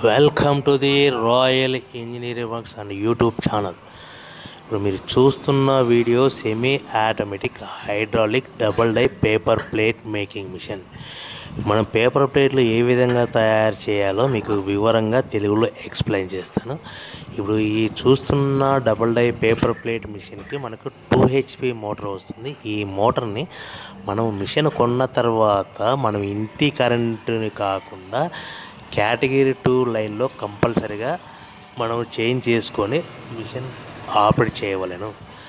welcome to the royal engineering works and YouTube channel ఇప్పుడు మీరు చూస్తున్న video semi automatic hydraulic double die paper plate making machine మనం paper ప్లేట్లు ఏ విధంగా తయారు చేయాలో మీకు వివరంగా తెలుగులో ఎక్స్ప్లెయిన్ చేస్తాను ఇప్పుడు ఈ చూస్తున్న డబుల్ డై పేపర్ ప్లేట్ మిషన్కి మనకు టూ హెచ్పి మోటార్ వస్తుంది ఈ మోటార్ని మనం మిషన్ కొన్న తర్వాత మనం ఇంటి కరెంటుని కాకుండా కేటగిరీ టూ లైన్లో కంపల్సరిగా మనం చేంజ్ చేసుకొని మిషన్ ఆపరేట్ చేయవలెను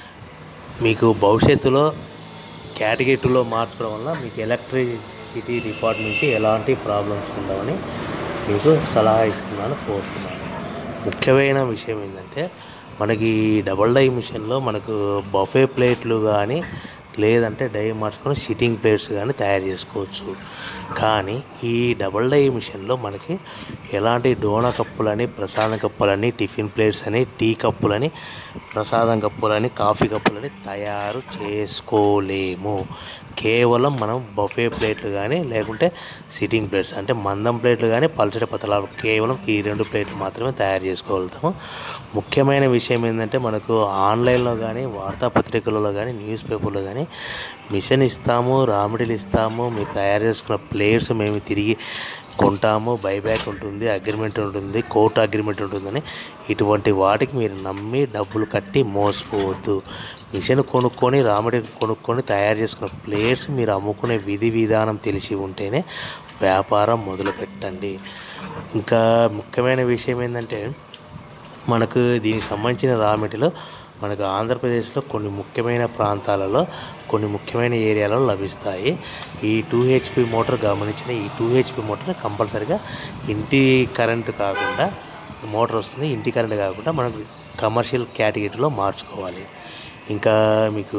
మీకు భవిష్యత్తులో కేటగిరీ టూలో మార్చడం వల్ల మీకు ఎలక్ట్రిసిటీ డిపార్ట్మెంట్ నుంచి ఎలాంటి ప్రాబ్లమ్స్ ఉండవని మీకు సలహా ఇస్తున్నాను కోరుతున్నాను ముఖ్యమైన విషయం ఏంటంటే మనకి ఈ డబల్ డై మిషన్లో మనకు బఫే ప్లేట్లు కానీ లేదంటే డై మార్చుకొని సిట్టింగ్ ప్లేట్స్ కానీ తయారు చేసుకోవచ్చు కానీ ఈ డబల్ డై మిషన్లో మనకి ఎలాంటి డోనా కప్పులని ప్రసాదం కప్పులని టిఫిన్ ప్లేట్స్ అని టీ కప్పులని ప్రసాదం కప్పులని కాఫీ కప్పులని తయారు చేసుకోలేము కేవలం మనం బఫే ప్లేట్లు కానీ లేకుంటే సిట్టింగ్ ప్లేట్స్ అంటే మందం ప్లేట్లు కానీ పల్చటి పతలాలు కేవలం ఈ రెండు ప్లేట్లు మాత్రమే తయారు చేసుకోగలుగుతాము ముఖ్యమైన విషయం ఏంటంటే మనకు ఆన్లైన్లో కానీ వార్తాపత్రికలలో కానీ న్యూస్ పేపర్లో కానీ మిషన్ ఇస్తాము రామిడీలు ఇస్తాము మీరు తయారు చేసుకున్న ప్లేట్స్ మేము తిరిగి కొంటాము బైబ్యాక్ ఉంటుంది అగ్రిమెంట్ ఉంటుంది కోర్టు అగ్రిమెంట్ ఉంటుందని ఇటువంటి వాటికి మీరు నమ్మి డబ్బులు కట్టి మోసపోవద్దు మిషన్ కొనుక్కొని రామిడి కొనుక్కొని తయారు చేసుకున్న ప్లేట్స్ మీరు అమ్ముకునే విధి విధానం తెలిసి ఉంటేనే వ్యాపారం మొదలు పెట్టండి ఇంకా ముఖ్యమైన విషయం ఏంటంటే మనకు దీనికి సంబంధించిన రా మెటీరియల్ మనకు ఆంధ్రప్రదేశ్లో కొన్ని ముఖ్యమైన ప్రాంతాలలో కొన్ని ముఖ్యమైన ఏరియాలో లభిస్తాయి ఈ టూ హెచ్పి మోటార్ గమనించిన ఈ టూ హెచ్పి మోటార్ కంపల్సరిగా ఇంటి కరెంటు కాకుండా మోటార్ వస్తుంది ఇంటి కరెంట్ కాకుండా మనకు కమర్షియల్ కేటగిరీలో మార్చుకోవాలి ఇంకా మీకు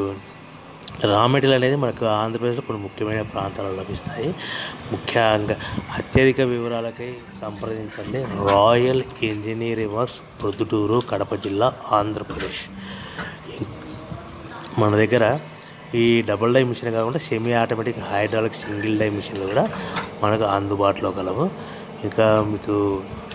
రా మెటీరియల్ అనేది మనకు ఆంధ్రప్రదేశ్లో కొన్ని ముఖ్యమైన ప్రాంతాల్లో లభిస్తాయి ముఖ్యంగా అత్యధిక వివరాలకై సంప్రదించండి royal engineering works Proddatur Kadapa జిల్లా ఆంధ్రప్రదేశ్ మన దగ్గర ఈ డబుల్ డై మిషన్ కాకుండా semi automatic hydraulic single die మిషన్లు కూడా మనకు అందుబాటులో కలవు ఇంకా మీకు